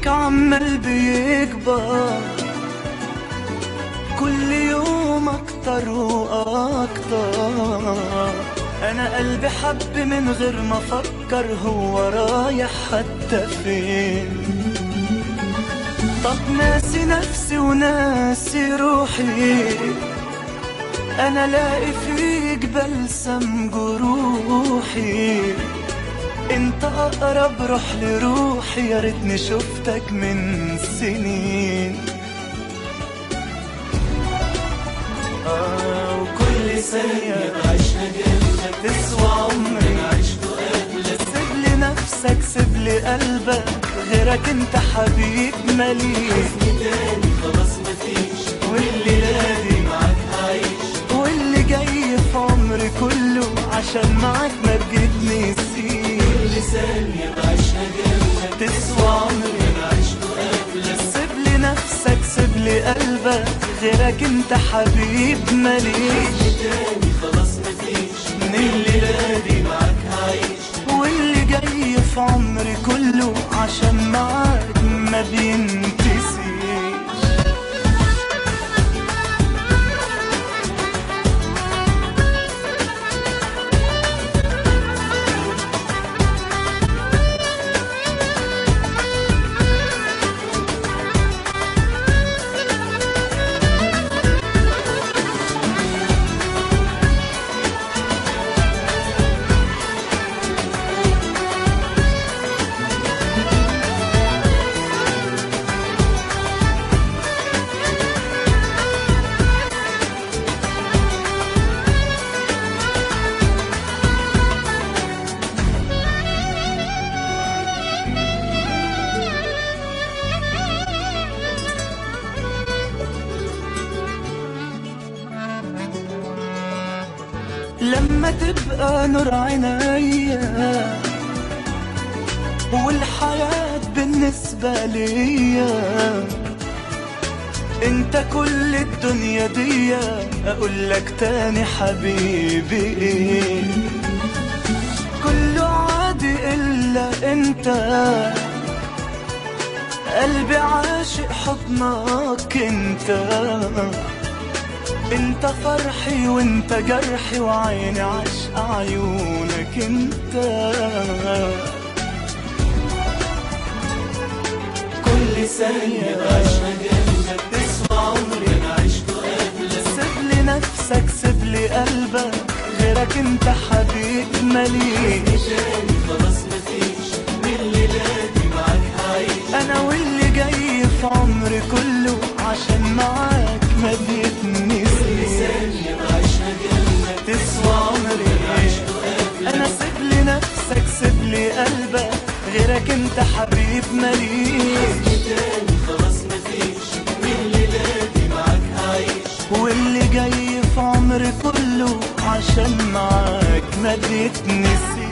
حبك عمال بيكبر كل يوم اكتر واكتر انا قلبي حب من غير ما افكر هو رايح حتى فين طب ناسي نفسي وناسي روحي انا لاقي فيك بلسم جروحي انت اقرب روح لروحي يا ريتني شفتك من سنين آه وكل ثانية عشنا جنبك تسوى عمري انا عشت قبلك سيب لي نفسك سيب لي قلبك غيرك انت حبيب مليك تاني خلاص مفيش والليلة دي معاك هعيش واللي جاي في عمري كله عشان معاك ما بجتنسيش كل ثانية عشنا جنبك تسوى عمري انا عشت قبلك سيب لي نفسك سيب لي قلبك غيرك انت حبيب مليش تاني خلاص مفيش من الليلة دي معاك هعيش واللي جاي في عمري كله عشان معاك ما بينتسيش لما تبقى نور عينيا والحياة بالنسبة ليا انت كل الدنيا دي اقول لك تاني حبيبي ايه كله عادي الا انت قلبي عاشق حضنك انت انت فرحي وانت جرحي وعيني عشق عيونك انت كل ثانية عشنا جنبك تسوى عمري انا عشت قبلك سيب لي نفسك سيب لي قلبك غيرك انت حبيب مليش تاني خلاص مفيش من الليلة دي معاك هعيش انا واللي جاي في عمري كله عشان معاك ما بيتنسيش ثانية عشنا جنبك تسوى عمري انا سيب لي نفسك سيب لي قلبك غيرك انت حبيب مليش تاني خلاص مفيش من الليلة دي معاك هعيش واللي جاي في عمري كله عشان معاك ما بيتنسيش